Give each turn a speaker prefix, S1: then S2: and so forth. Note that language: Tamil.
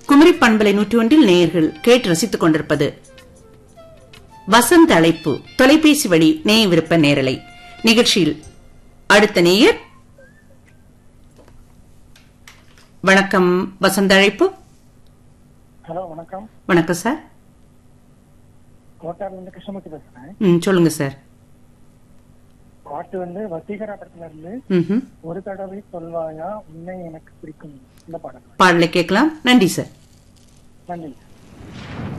S1: குமரி பண்பலை நூற்றி ஒன்றில் நேயர்கள் கேட்டு ரசித்துக் கொண்டிருப்பது வசந்த அழைப்பு தொலைபேசி வழி நேய விருப்ப நேரலை நிகழ்ச்சியில் அடுத்த நேயர் வணக்கம் வசந்த அழைப்பு
S2: ஹலோ வணக்கம்
S1: வணக்கம் சார்
S2: கோட்டார்ல இருந்து கிருஷ்ணமூர்த்தி பேசுறேன்
S1: ம் சொல்லுங்க சார்
S2: பாட்டு வந்து வசீகரா படத்துல இருந்து
S1: ம்ஹும்.
S2: ஒரு தடவை சொல்வாயா உன்னை எனக்கு பிடிக்கும் இந்த பாடம்
S1: பாடலை கேட்கலாம் நன்றி சார்
S2: நன்றி